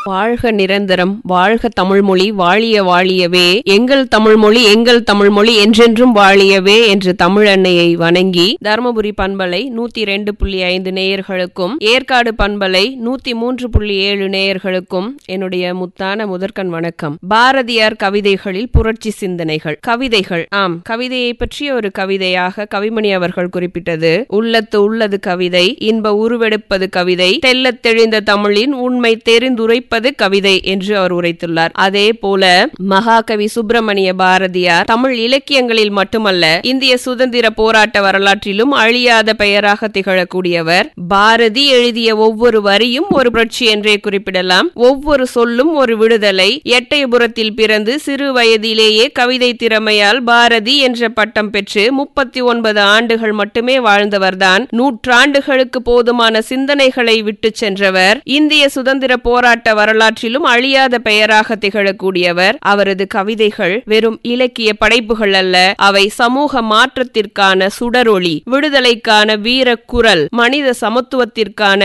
வாழ்க நிரந்தரம் வாழ்க தமிழ்மொழி வாழிய வாழியவே எங்கள் தமிழ்மொழி எங்கள் தமிழ்மொழி என்றென்றும் வாழியவே என்று தமிழன்னையை வணங்கி தருமபுரி பண்பலை நூத்தி ரெண்டு புள்ளி ஐந்து நேயர்களுக்கும் ஏற்காடு பண்பலை நூத்தி மூன்று புள்ளி ஏழு நேயர்களுக்கும் என்னுடைய முத்தான முதற்கண் வணக்கம் பாரதியார் கவிதைகளில் புரட்சி சிந்தனைகள் கவிதைகள் ஆம் கவிதையை பற்றிய ஒரு கவிதையாக கவிமணி அவர்கள் குறிப்பிட்டது உள்ளத்து உள்ளது கவிதை இன்ப உருவெடுப்பது கவிதை தெள்ளத் தெளிந்த தமிழின் உண்மை தெரிந்துரைப்பது கவிதை என்று அவர் உரைத்துள்ளார் அதே போல மகாகவி சுப்பிரமணிய பாரதியார் தமிழ் இலக்கியங்களில் மட்டுமல்ல இந்திய சுதந்திர போராட்ட வரலாற்றிலும் அழியாத பெயராக திகழக்கூடியவர் பாரதி எழுதிய ஒவ்வொரு வரியும் ஒரு புரட்சி என்றே குறிப்பிடலாம் ஒவ்வொரு சொல்லும் ஒரு விடுதலை எட்டயபுரத்தில் பிறந்து சிறு வயதிலேயே கவிதை திறமையால் பாரதி என்ற பட்டம் பெற்று முப்பத்தி ஒன்பது ஆண்டுகள் மட்டுமே வாழ்ந்தவர்தான் நூற்றாண்டுகளுக்கு போதுமான சிந்தனைகளை விட்டு சென்றவர் இந்திய சுதந்திர போராட்ட வரலாற்றிலும் அழியாத பெயராக திகழக்கூடியவர் அவரது கவிதைகள் வெறும் இலக்கிய படைப்புகள் அல்ல அவை சமூக மாற்றத்திற்கான சுடரொளி விடுதலைக்கான வீர குரல் மனித சமத்துவத்திற்கான